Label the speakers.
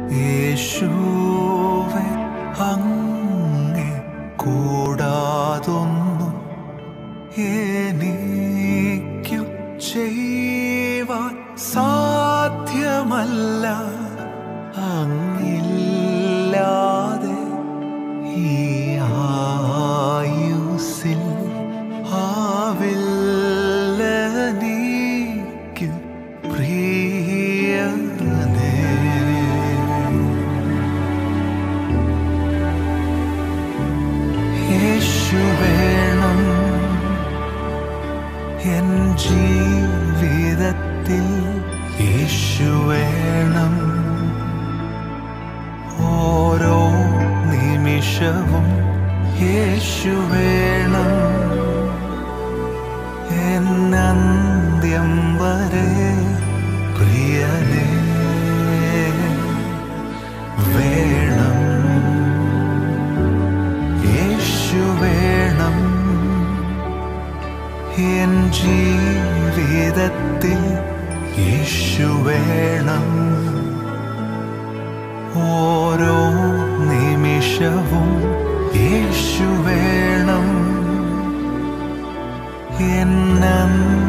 Speaker 1: യേശുവെ അങ്ങെ കൂടാതൊന്നും എനിക്കു ചെയ്യുവാൻ സാധ്യമല്ല അങ്ങില്ലാതെ ഈ ആയുസിൽ ആവില്ല നീക്ക് പ്രിയനേ യേശു വേണം എൻ ജീവിതത്തിൽ യേശു വേണം ഓരോ നിമിഷവും യേശു വേണം എന്നന്ത്യം വരെ പ്രിയനേ വേണം യേശു വേണം എൻ ജീവിതത്തിൽ യേശു വേണം ഓരോ നിമിഷവും യേശു വേണം എന്നന്ത്യം